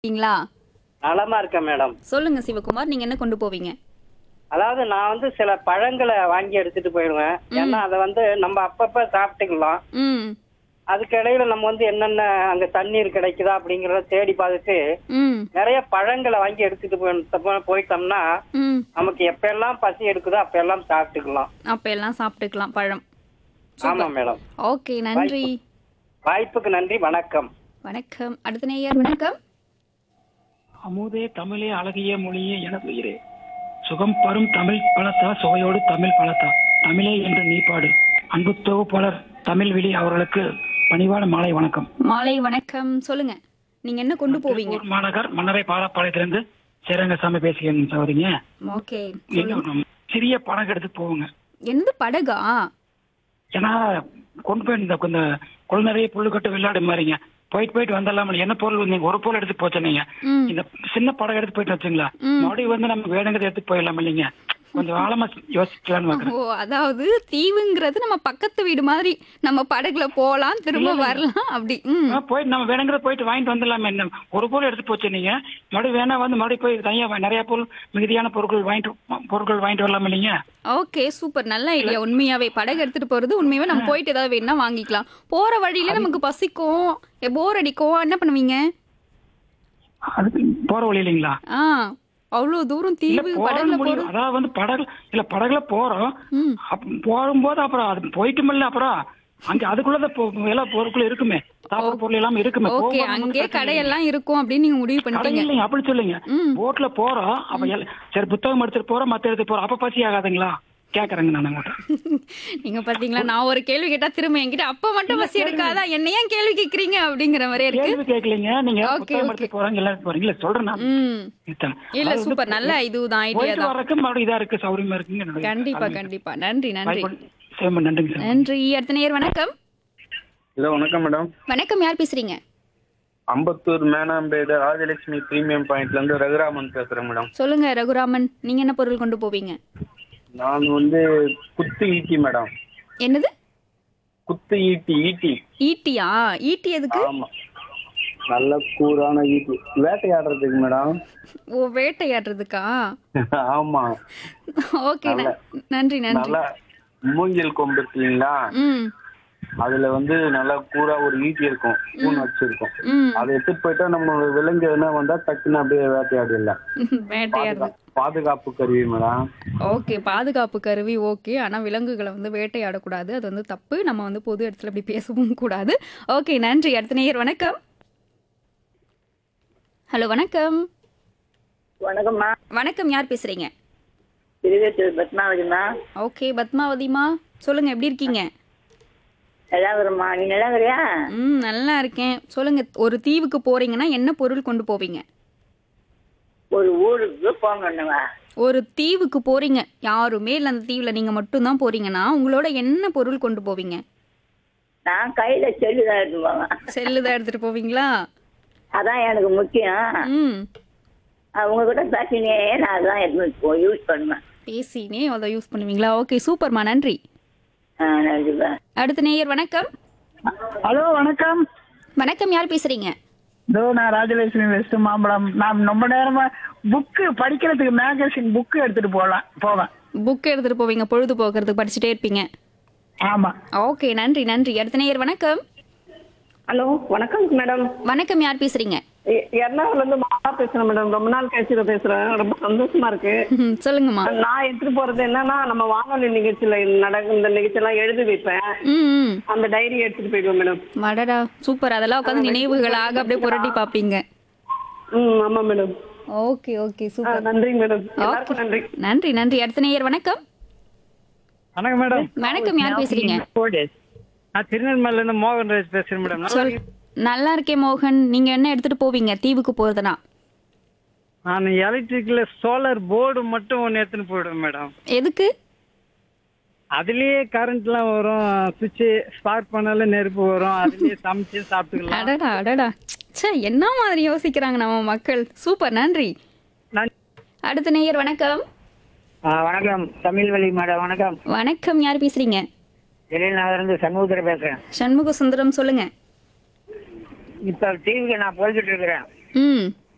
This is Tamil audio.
இருக்கீங்களா நலமா இருக்கேன் மேடம் சொல்லுங்க சிவகுமார் நீங்க என்ன கொண்டு போவீங்க அதாவது நான் வந்து சில பழங்களை வாங்கி எடுத்துட்டு போயிடுவேன் ஏன்னா அதை வந்து நம்ம அப்பப்ப சாப்பிட்டுக்கலாம் ம் அதுக்கு இடையில நம்ம வந்து என்னென்ன அங்க தண்ணீர் கிடைக்குதா அப்படிங்கறத தேடி பார்த்துட்டு ம் நிறைய பழங்களை வாங்கி எடுத்துட்டு போய் போயிட்டோம்னா ம் நமக்கு எப்ப எல்லாம் பசி எடுக்குதோ அப்ப எல்லாம் சாப்பிட்டுக்கலாம் அப்ப எல்லாம் சாப்பிட்டுக்கலாம் பழம் ஆமா மேடம் ஓகே நன்றி வாய்ப்புக்கு நன்றி வணக்கம் வணக்கம் அடுத்த நேயர் வணக்கம் அமுதே தமிழே அழகிய மொழியே எனது உயிரே சுகம் பரும் தமிழ் பலத்தா சுவையோடு தமிழ் பலத்தா தமிழே என்று நீ பாடு அன்பு தொகுப்பாளர் தமிழ் விழி அவர்களுக்கு பணிவான மாலை வணக்கம் மாலை வணக்கம் சொல்லுங்க நீங்க என்ன கொண்டு போவீங்க திருப்பூர் மாநகர் மன்னரை பாலப்பாளையத்திலிருந்து சேரங்கசாமி பேசுகிறேன் சகோதரிங்க ஓகே இன்னும் சிறிய பணம் எடுத்து போவோங்க என்னது படகா ஏன்னா கொண்டு போய் இந்த இந்த கொள் நிறைய புல்லுக்கட்டு விளையாடு மாதிரிங்க போயிட்டு போயிட்டு வந்துடலாம் என்ன பொருள் நீங்க ஒரு பொருள் எடுத்து போச்சனீங்க ம் இந்த சின்ன படம் எடுத்து போயிட்டு வச்சுங்களா ம். மறுபடியும் வந்து நம்ம வேணுங்கிறத எடுத்து போயிடலாம் இல்லைங்க கொஞ்சம் ஆழமா யோசிக்கலாம்னு பாக்குறேன் ஓ அதாவது தீவுங்கிறது நம்ம பக்கத்து வீடு மாதிரி நம்ம படகுல போலாம் திரும்ப வரலாம் அப்படி ம் ஆ, போயிட்டு நம்ம வேணுங்கிறத போயிட்டு வாங்கிட்டு வந்துடலாம் என்ன ஒரு பொருள் எடுத்து போச்சு நீங்க மறுபடியும் வேணா வந்து மறுபடியும் போய் தனியா வா- நிறைய பொருள் மிகுதியான பொருட்கள் வாங்கிட்டு பொருட்கள் வாங்கிட்டு வரலாம் இல்லைங்க ஓகே சூப்பர் நல்ல ஐடியா உண்மையாவே படகு எடுத்துட்டு போறது உண்மையாவே நம்ம போயிட்டு ஏதாவது வேணும்னா வாங்கிக்கலாம் போற வழியில நமக்கு பசிக்கும் போர் அடிக்கும் என்ன பண்ணுவீங்க அதுக்கு போற வழி இல்லைங்களா ஆ அவ்வளவு தூரம் இல்ல தீவு போறது படகுல முடியும் போறது அதாவது வந்து படகு இல்ல படகுல போறோம் ம் அப்ப போகும்போது அப்புறம் அது போயிட்டுமில்ல அப்புறம் அங்க அதுக்குள்ளதான் பொ- எல்லா பொருட்களும் இருக்குமே சாப்பிட பொருள் எல்லாமே இருக்குமே ஓகே போகும்போது நமக்கு அங்கே பிரச்சனை கடையெல்லாம் இருக்கும் அப்படின்னு நீங்க முடிவு கடை பண்ணிட்டீங்க இல்லைங்க அப்படி சொல்லுங்க ம் போட்ல போறோம் அப்ப எல்- சரி புத்தகம் எடுத்துட்டு போறோம் மத்த எடுத்து போறோம் அப்ப பசி ஆகாதுங்களா கேக்குறேங்க நான் உங்கள்கிட்ட நீங்க பாத்தீங்களா நான் ஒரு கேள்வி கேட்டா திரும்ப என்கிட்ட அப்ப மட்டும் பசி எடுக்காதா என்ன ஏன் கேள்வி கேக்குறீங்க அப்படிங்கிற மாதிரி இருக்கு கேள்வி கேட்கலீங்க நீங்க Okay, புத்தகம் okay. எடுத்து போறாங்க எல்லாம் எடுத்து போறீங்க இல்ல சொல்றேன் நான் ம் இத்தனை. இல்ல அதாவது சூப்பர் வந்து நல்ல இதுதான் ஐடியா போயிட்டு தான் வரக்கு மறுபடியும் இதா இருக்கு சௌரியமா இருக்குங்க என்னுடைய கண்டிப்பா கருத்து. கண்டிப்பா நன்றி நன்றி வாய்ப்பு- சிவம் நன்றிங்க சார் நன்றி அடுத்த நேயர் வணக்கம் ஹலோ வணக்கம் மேடம் வணக்கம் யார் பேசுறீங்க அம்பத்தூர் மேனாம்பேடு ராஜலட்சுமி பிரீமியம் பாயிண்ட்ல இருந்து ரகுராமன் பேசுறேன் மேடம் சொல்லுங்க ரகுராமன் நீங்க என்ன பொருள் கொண்டு போவீங்க நான் வந்து குத்து ஈட்டி மேடம் என்னது குத்து ஈட்டி ஈட்டி ஈட்டியா ஈட்டி எதுக்கு ஆமா நல்ல கூரான ஈட்டி வேட்டையாடுறதுக்கு மேடம் ஓ வேட்டையாடுறதுக்கா ஆமா ஓகே நன்றி நன்றி நல்லா மூங்கில் கொம்பு இருக்கு இல்லைங்களா ம் அதுல வந்து நல்லா கூரா ஒரு ஈட்டி இருக்கும் பூன் வச்சிருக்கும் ம் அதை எடுத்துட்டு போயிட்டா நம்ம விலங்கு எதுனா வந்தா டக்குன்னு அப்படியே வேட்டையாடிடலாம் வேட்டையாடுறது பாதுகாப்பு கருவி மேடம் ஓகே பாதுகாப்பு கருவி ஓகே ஆனா விலங்குகளை வந்து வேட்டையாடக்கூடாது அது வந்து தப்பு நம்ம வந்து பொது இடத்துல இப்படி பேசவும் கூடாது ஓகே நன்றி அடுத்த நேயர் வணக்கம் ஹலோ வணக்கம் வணக்கம்மா வணக்கம் யார் பேசுறீங்க திருவேற்றூர் பத்மாவதிம்மா ஓகே பத்மாவதிமா சொல்லுங்க எப்படி இருக்கீங்க நல்லா இருக்கிறம்மா நீ நல்லா இருக்கிறியா ம் நல்லா இருக்கேன் சொல்லுங்க ஒரு தீவுக்கு போறீங்கன்னா என்ன பொருள் கொண்டு போவீங்க ஒரு ஊருக்கு போங்கண்ணுவா ஒரு தீவுக்கு போறீங்க யாருமே இல்லை அந்த தீவுல நீங்க மட்டும்தான் போறீங்கன்னா உங்களோட என்ன பொருள் கொண்டு போவீங்க நான் கையில செல்லு தான் எடுத்து போவேன் செல்லு தான் எடுத்துட்டு போவீங்களா அதான் எனக்கு முக்கியம் ம் அஹ் உங்ககிட்ட பேசினே நான் அதான் எடுத்து போ யூஸ் பண்ணுவேன் பேசினே அதை யூஸ் பண்ணுவீங்களா ஓகே சூப்பர்மா நன்றி ஆ நன்றிப்பா அடுத்த நேயர் வணக்கம் ஹலோ வணக்கம் வணக்கம் யார் பேசுறீங்க இதோ நான் ராஜலட்சுமி வெஸ்ட் மாம்பழம் நான் ரொம்ப நேரமா புக்கு படிக்கிறதுக்கு மேகசின் புக்கு எடுத்துட்டு போகலாம் போவேன் புக் எடுத்துட்டு போவீங்க பொழுது போக்குறதுக்கு படிச்சுட்டே இருப்பீங்க ஆமா ஓகே நன்றி நன்றி அடுத்த நேயர் வணக்கம் ஹலோ வணக்கம் மேடம் வணக்கம் யார் பேசுறீங்க எர்ணாகுளம்ல இருந்து மாலா பேசுறேன் மேடம் ரொம்ப நாள் கழிச்சு பேசுறேன் ரொம்ப சந்தோஷமா இருக்கு ம், சொல்லுங்கம்மா நான் எடுத்துட்டு போறது என்னன்னா நம்ம வானொலி நிகழ்ச்சியில நடக்கும் இந்த நிகழ்ச்சியெல்லாம் எழுதி வைப்பேன் ம் ம் அந்த டைரி எடுத்துட்டு போயிடுவேன் மேடம் மடடா சூப்பர் அதெல்லாம் உட்காந்து நினைவுகளாக அப்படியே புரட்டி பார்ப்பீங்க ம் ஆமா மேடம் ஓகே ஓகே ஆ, சூப்பர் நன்றிங்க மேடம் ஓகே எல்லாருக்கும் நன்றி நன்றி நன்றி அடுத்த நேயர் வணக்கம் வணக்கம் மேடம் வணக்கம் யார் பேசுறீங்க நான் திருநெல்வேலில இருந்து மோகன்ராஜ் பேசுறேன் மேடம் நல்லா சொல் நல்லா இருக்கேன் மோகன் நீங்க என்ன எடுத்துட்டு போவீங்க தீவுக்கு போறதுனா நான் எலக்ட்ரிக்ல சோலார் போர்டு மட்டும் ஒன்று எடுத்துன்னு போயிடுவேன் மேடம் எதுக்கு அதுலயே கரண்ட்லாம் வரும் சுவிட்ச் ஸ்பார்க் பண்ணாலும் நெருப்பு வரும் அதுலயே சமைச்சு சாப்பிட்டுக்கலாம் அடடா அடடா ச்சே என்ன மாதிரி யோசிக்கிறாங்க நம்ம மக்கள் சூப்பர் நன்றி நன்றி. அடுத்த நேயர் வணக்கம் வணக்கம் தமிழ்வழி மேடம் வணக்கம் வணக்கம் யார் பேசுறீங்க இருந்து சண்முகத்தில் பேசுறேன் சண்முக சுந்தரம் சொல்லுங்க இப்ப டிவிக்கு நான் போய்கிட்டு இருக்கிறேன் ம்